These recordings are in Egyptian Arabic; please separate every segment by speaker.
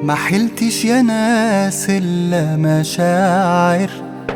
Speaker 1: ما حلتش يا ناس إلا مشاعر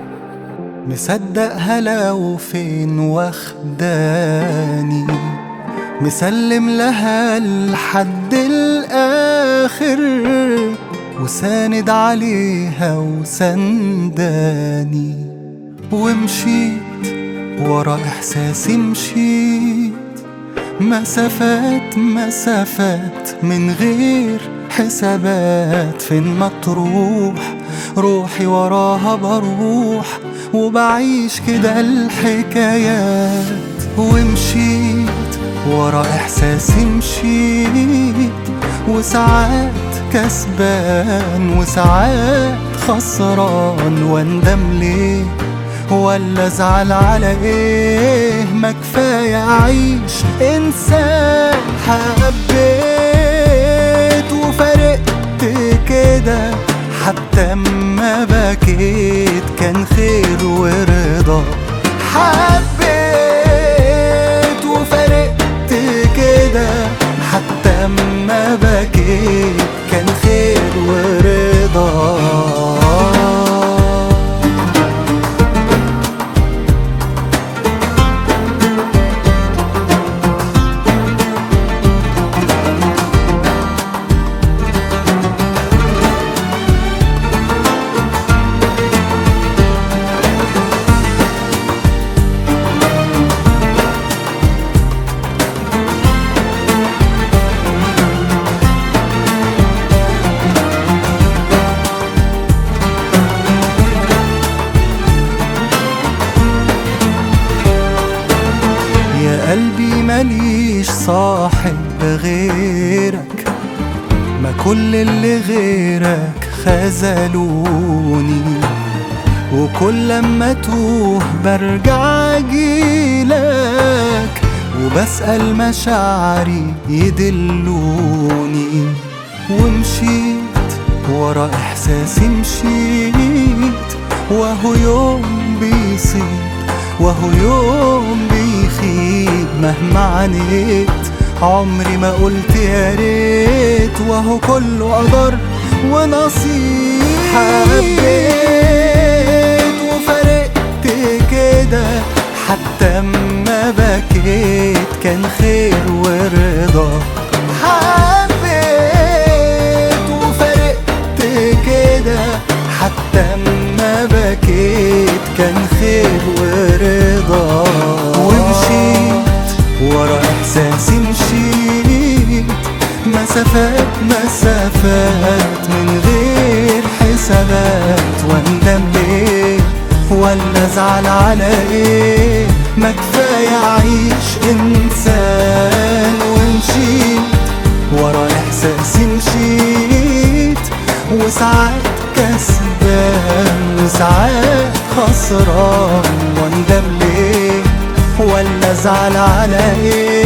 Speaker 1: مصدقها لو فين واخداني مسلم لها لحد الآخر وساند عليها وسنداني ومشيت ورا إحساسي مشيت مسافات مسافات من غير حسابات فين ما تروح روحي وراها بروح وبعيش كده الحكايات ومشيت ورا إحساسي مشيت وساعات كسبان وساعات خسران واندم ليه ولا ازعل على ايه ما كفايه اعيش انسان حبيت وفرقت كده حتى اما بكيت كان خير ورضا حبيت وفرقت كده حتى اما بكيت كان خير ورضا يا قلبي ماليش صاحب غيرك ما كل اللي غيرك خذلوني وكل لما توه برجع اجيلك وبسأل مشاعري يدلوني ومشيت ورا احساسي مشيت وهو يوم بيصيب وهو يوم بيخيب مهما عانيت عمري ما قلت يا ريت وهو كله قدر ونصيب حبيت وفرقت كده حتى اما بكيت كان خير ورضا حبيت وفرقت كده حتى اما بكيت كان خير ورضا ومشيت ورا احساسي مشيت مسافات مسافات من غير حسابات واندم ليه ولا ازعل على ايه ما كفايه اعيش انسان ومشيت ورا احساسي مشيت وساعات كسبان وساعات خسران واندم ليه ولا ازعل على ايه